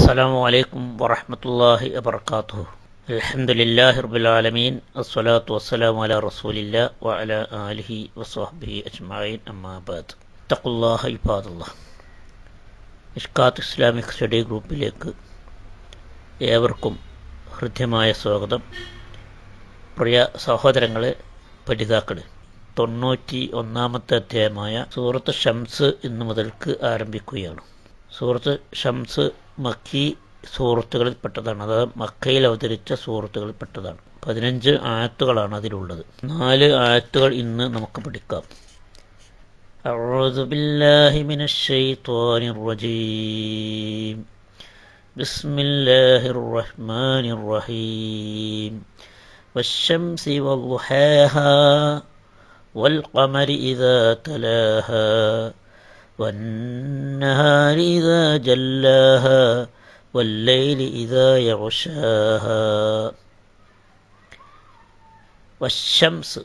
السلام عليكم ورحمة الله وبركاته الحمد لله رب العالمين الصلاة والسلام على رسول الله وعلى آله وصحبه أجمعين أما بعد اتقوا الله عباد الله ഇഷ്കാത്ത് Islamic study ഗ്രൂപ്പിലേക്ക് ഏവർക്കും ഹൃദ്യമായ സ്വാഗതം പ്രിയ സഹോദരങ്ങളെ പഠിതാക്കളെ തൊണ്ണൂറ്റി ഒന്നാമത്തെ അധ്യായമായ സൂറത്ത് ഷംസ് ഇന്നു മുതൽക്ക് ആരംഭിക്കുകയാണ് സൂറത്ത് ഷംസ് മക്കി സൂറത്തുകളിൽപ്പെട്ടതാണ് അതായത് മക്കയിൽ അവതരിച്ച സൂറത്തുകളിൽപ്പെട്ടതാണ് പതിനഞ്ച് ആയത്തുകളാണ് അതിലുള്ളത് നാല് ആയത്തുകൾ ഇന്ന് നമുക്ക് പഠിക്കാം أعوذ بالله من الشيطان الرجيم بسم الله الرحمن الرحيم والشمس وضحاها والقمر إذا تلاها والنهار إذا جلاها والليل إذا يغشاها വശംസ്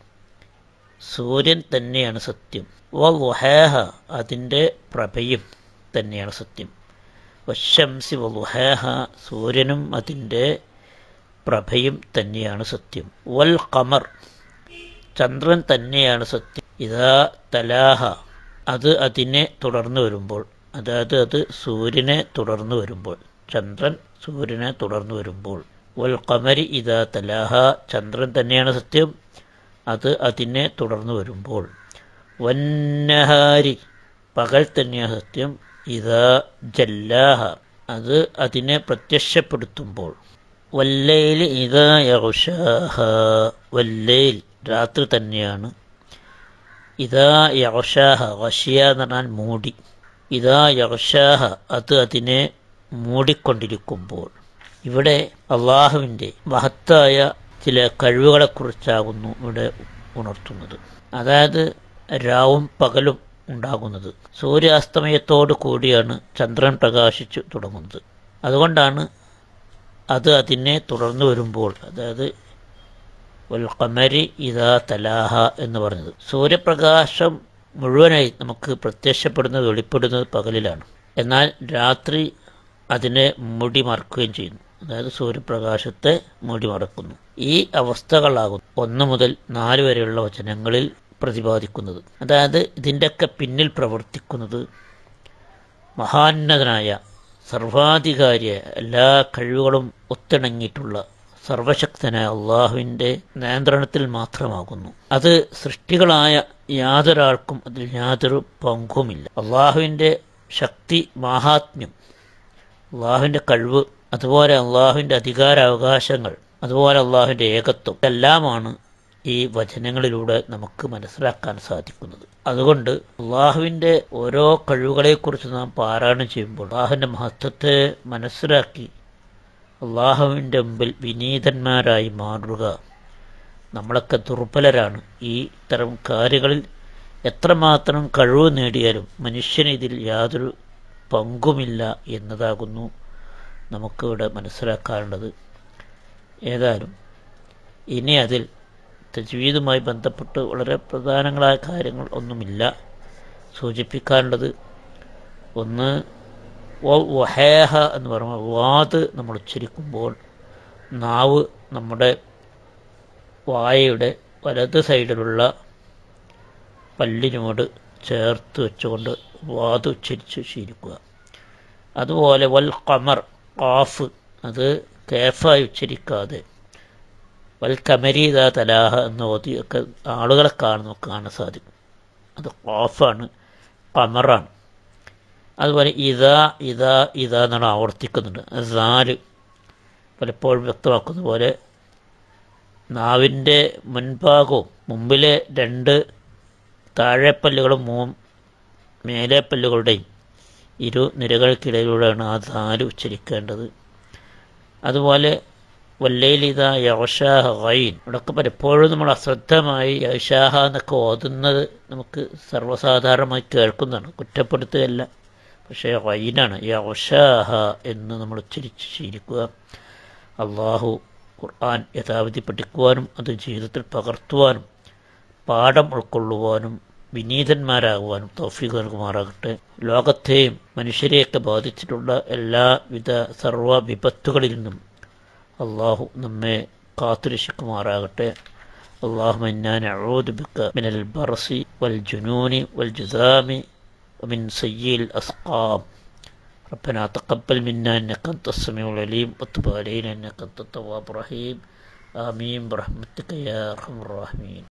സൂര്യൻ തന്നെയാണ് സത്യം വലുഹേഹ അതിൻ്റെ പ്രഭയും തന്നെയാണ് സത്യം വശംസി വലുഹേഹ സൂര്യനും അതിൻ്റെ പ്രഭയും തന്നെയാണ് സത്യം വൽ ഖമർ ചന്ദ്രൻ തന്നെയാണ് സത്യം ഇതാ തലാഹ അത് അതിനെ തുടർന്ന് വരുമ്പോൾ അതായത് അത് സൂര്യനെ തുടർന്ന് വരുമ്പോൾ ചന്ദ്രൻ സൂര്യനെ തുടർന്ന് വരുമ്പോൾ വൽ കമരി ഇതാ തലാഹ ചന്ദ്രൻ തന്നെയാണ് സത്യം അത് അതിനെ തുടർന്ന് വരുമ്പോൾ വന്നഹാരി പകൽ തന്നെയാണ് സത്യം ഇതാ ജല്ലാഹ അത് അതിനെ പ്രത്യക്ഷപ്പെടുത്തുമ്പോൾ വല്ലയിൽ ഇതാ യഷാഹ വല്ലയിൽ രാത്രി തന്നെയാണ് ഇതാ യഷാഹ വഷിയ എന്ന് പറഞ്ഞാൽ മൂടി ഇതാ യഷാഹ അത് അതിനെ മൂടിക്കൊണ്ടിരിക്കുമ്പോൾ ഇവിടെ അള്ളാഹുവിൻ്റെ മഹത്തായ ചില കഴിവുകളെക്കുറിച്ചാകുന്നു ഇവിടെ ഉണർത്തുന്നത് അതായത് രാവും പകലും ഉണ്ടാകുന്നത് സൂര്യാസ്തമയത്തോടു കൂടിയാണ് ചന്ദ്രൻ പ്രകാശിച്ചു തുടങ്ങുന്നത് അതുകൊണ്ടാണ് അത് അതിനെ തുടർന്ന് വരുമ്പോൾ അതായത് കമരി ഇതാ തലാഹ എന്ന് പറഞ്ഞത് സൂര്യപ്രകാശം മുഴുവനായി നമുക്ക് പ്രത്യക്ഷപ്പെടുന്നത് വെളിപ്പെടുന്നത് പകലിലാണ് എന്നാൽ രാത്രി അതിനെ മൂടി മറക്കുകയും ചെയ്യുന്നു അതായത് സൂര്യപ്രകാശത്തെ മൂടി മറക്കുന്നു ഈ അവസ്ഥകളാകും ഒന്ന് മുതൽ നാല് വരെയുള്ള വചനങ്ങളിൽ പ്രതിപാദിക്കുന്നത് അതായത് ഇതിൻ്റെയൊക്കെ പിന്നിൽ പ്രവർത്തിക്കുന്നത് മഹാന്നതനായ സർവാധികാരിയ എല്ലാ കഴിവുകളും ഒത്തിണങ്ങിയിട്ടുള്ള സർവശക്തനായ അള്ളാഹുവിൻ്റെ നിയന്ത്രണത്തിൽ മാത്രമാകുന്നു അത് സൃഷ്ടികളായ യാതൊരാൾക്കും അതിൽ യാതൊരു പങ്കുമില്ല അള്ളാഹുവിൻ്റെ ശക്തി മാഹാത്മ്യം അള്ളാഹുവിൻ്റെ കഴിവ് അതുപോലെ അള്ളാഹുവിൻ്റെ അധികാരാവകാശങ്ങൾ അതുപോലെ അള്ളാഹുവിൻ്റെ ഏകത്വം ഇതെല്ലാമാണ് ഈ വചനങ്ങളിലൂടെ നമുക്ക് മനസ്സിലാക്കാൻ സാധിക്കുന്നത് അതുകൊണ്ട് അള്ളാഹുവിൻ്റെ ഓരോ കഴിവുകളെക്കുറിച്ച് നാം പാരായണം ചെയ്യുമ്പോൾ അള്ളാഹുവിൻ്റെ മഹത്വത്തെ മനസ്സിലാക്കി അള്ളാഹുവിൻ്റെ മുമ്പിൽ വിനീതന്മാരായി മാറുക നമ്മളൊക്കെ ദുർബലരാണ് ഈ തരം കാര്യങ്ങളിൽ എത്രമാത്രം കഴിവ് നേടിയാലും മനുഷ്യന് ഇതിൽ യാതൊരു പങ്കുമില്ല എന്നതാകുന്നു നമുക്കിവിടെ മനസ്സിലാക്കാനുള്ളത് ഏതായാലും ഇനി അതിൽ തജ്വീദുമായി ബന്ധപ്പെട്ട് വളരെ പ്രധാനങ്ങളായ കാര്യങ്ങൾ ഒന്നുമില്ല സൂചിപ്പിക്കാനുള്ളത് ഒന്ന് വഹേഹ എന്ന് പറയുമ്പോൾ വാത് നമ്മൾ ഉച്ചരിക്കുമ്പോൾ നാവ് നമ്മുടെ വായയുടെ വലത് സൈഡിലുള്ള പല്ലിനോട് ചേർത്ത് വെച്ചുകൊണ്ട് വാത് ഉച്ചരിച്ച് ശീലിക്കുക അതുപോലെ വൽ കമർ കാഫ് അത് കേഫായി ഉച്ചരിക്കാതെ വൽ കമരീദ തലാഹ എന്ന് ഓതി ഒക്കെ ആളുകളെ കാണുന്നു കാണാൻ സാധിക്കും അത് കാഫാണ് കമറാണ് അതുപോലെ ഇതാ ഇതാ ഇതാ എന്നാണ് ആവർത്തിക്കുന്നുണ്ട് നാല് പലപ്പോഴും വ്യക്തമാക്കുന്ന പോലെ നാവിൻ്റെ മുൻഭാഗവും മുമ്പിലെ രണ്ട് താഴെപ്പല്ലുകളും മൂ മേലെ പല്ലുകളുടെയും ഇരു നിരകൾക്കിടയിലൂടെയാണ് ആ നാല് ഉച്ചരിക്കേണ്ടത് അതുപോലെ വല്ലയിലിത യവഷാഹ ഗൈൻ ഇവിടെയൊക്കെ പലപ്പോഴും നമ്മൾ അശ്രദ്ധമായി യഷാഹ എന്നൊക്കെ ഓതുന്നത് നമുക്ക് സർവ്വസാധാരണമായി കേൾക്കുന്നതാണ് കുറ്റപ്പെടുത്തുകയല്ല പക്ഷേ ഗൈനാണ് യവഷാഹ എന്ന് നമ്മൾ ഉച്ചരിച്ച് ശീലിക്കുക അള്ളാഹു ഖുർആൻ യഥാവിധി പഠിക്കുവാനും അത് ജീവിതത്തിൽ പകർത്തുവാനും പാഠം ഉൾക്കൊള്ളുവാനും വിനീതന്മാരാകുവാനും തൗഫീഖ് നൽകുമാറാകട്ടെ ലോകത്തെയും മനുഷ്യരെയൊക്കെ ബാധിച്ചിട്ടുള്ള എല്ലാവിധ സർവ്വ വിപത്തുകളിൽ നിന്നും അള്ളാഹു നമ്മെ കാത്തുരക്ഷിക്കുമാറാകട്ടെ اللهم إنا نعوذ بك من البرص والجنون والجذام ومن سيء الأسقام ربنا تقبل منا إنك أنت السميع العليم وتب علينا إنك أنت التواب الرحيم آمين برحمتك يا أرحم الراحمين